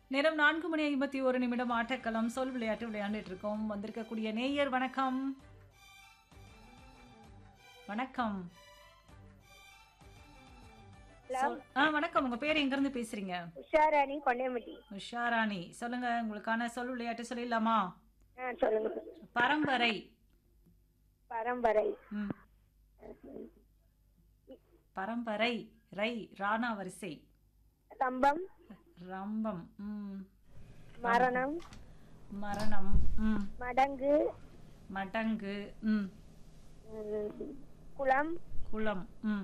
நேரம் நான்கு மணி ஐம்பத்தி ஒரு நிமிடம் ஆட்டக்களம் சொல் விளையாட்டு விளையாண்டுட்டு இருக்கோம் வந்திருக்கக்கூடிய நேயர் வணக்கம் வணக்கம் சொல்- ஆ வணக்கம் உங்க பேர் எங்க இருந்து பேசுறீங்க உஷாராணி கொண்டையம்பட்டி உஷாராணி சொல்லுங்க உங்களுக்கான சொல் விளையாட்டு சொல்லிடலாமா ஆ சொல்லுங்க பரம்பரை பரம்பரை ம். பரம்பரை ரை ராணா வரிசை ஸ்தம்பம் ரம்பம் ம் மரணம் மரணம் ம் மடங்கு மடங்கு ம் ம், குளம் குளம் ம்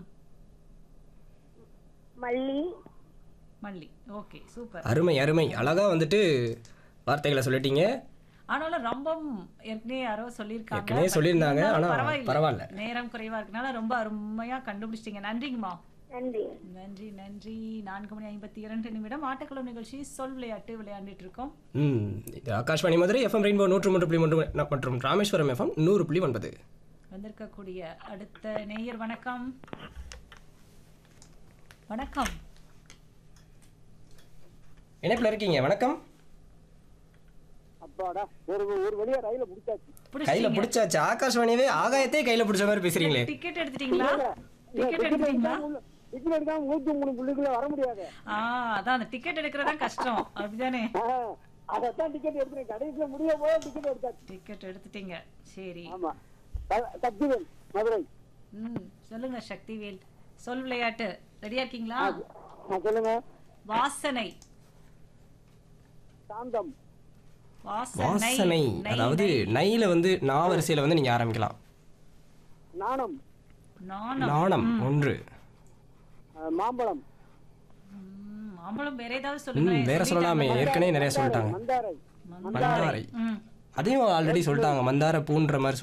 மல்லி மல்லி ஓகே சூப்பர் அருமை அருமை அழகா வந்துட்டு வார்த்தைகளை சொல்லிட்டீங்க ஆனாலும் ரொம்பம் ஏற்கனவே யாரோ சொல்லியிருக்காங்க ஏற்கனவே but சொல்லியிருந்தாங்க, இருந்தாலும் ஆனா பரவாயில்ல. பரவாயில்ல. நேரம் குறைவா இருக்கனால ரொம்ப அருமையா கண்டுபிடிச்சிட்டீங்க நன்றிங்கம்மா நன்றி நன்றி நன்றி நான்கு மணி ஐம்பத்தி இரண்டு நிமிடம் ஆட்டக்களம் நிகழ்ச்சி சொல் விளையாட்டு விளையாண்டுட்டு இருக்கோம் ம் இது ஆகாஷ்வாணி மதுரை எஃப்எம் ரெயின்போ நூற்று மூன்று புள்ளி மூன்று மற்றும் ராமேஸ்வரம் எஃப்எம் நூறு புள்ளி ஒன்பது வந்திருக்கக்கூடிய அடுத்த நேயர் வணக்கம் வணக்கம் இணைப்பில் இருக்கீங்க வணக்கம் அப்பாடா ஒரு ஒரு வழியா ரயில முடிச்சாச்சு கையில பிடிச்சிட்டீங்க பிடிச்சாச்சு ஆகாஷ்வாணியவே ஆகாயத்தை கையில பிடிச்ச மாதிரி பேசுறீங்களே டிக்கெட் எடுத்துட்டீங்களா டிக்கெட் எடுத்துட்டீங்களா டிக்கெட் எடுக்காம நூத்தி மூணு புள்ளிக்குள்ள வர முடியாது ஆ அதான் அந்த டிக்கெட் எடுக்கிறதா கஷ்டம் அப்படிதானே ஆஹ், அதைத்தான் டிக்கெட் எடுத்துறேன் கடைசியில முடிய போய் டிக்கெட் எடுத்தாச்சு டிக்கெட் எடுத்துட்டீங்க சரி ஆமா த- சக்திவேல் மதுரை ம் சொல்லுங்க சக்திவேல் சொல் விளையாட்டு ரெடியா இருக்கீங்களா ஆ, சொல்லுங்க வாசனை சாந்தம் வாசனை வாசனை நை, அதாவது நை. நையில வந்து நா வரிசையில வந்து நீங்க ஆரம்பிக்கலாம் நாணம் நாணம் நாணம் ஒன்று ஆ, மாம்பழம் ம், மாம்பழம் வேற ஏதாவது ம் சொல்லுங்க வேற சொல்லலாமே ஏற்கனவே நிறைய சொல்லிட்டாங்க மந்தாரை மந்தாரை ம் அதையும் ஆல்ரெடி சொல்லிட்டாங்க மந்தார பூன்ற மாதிரி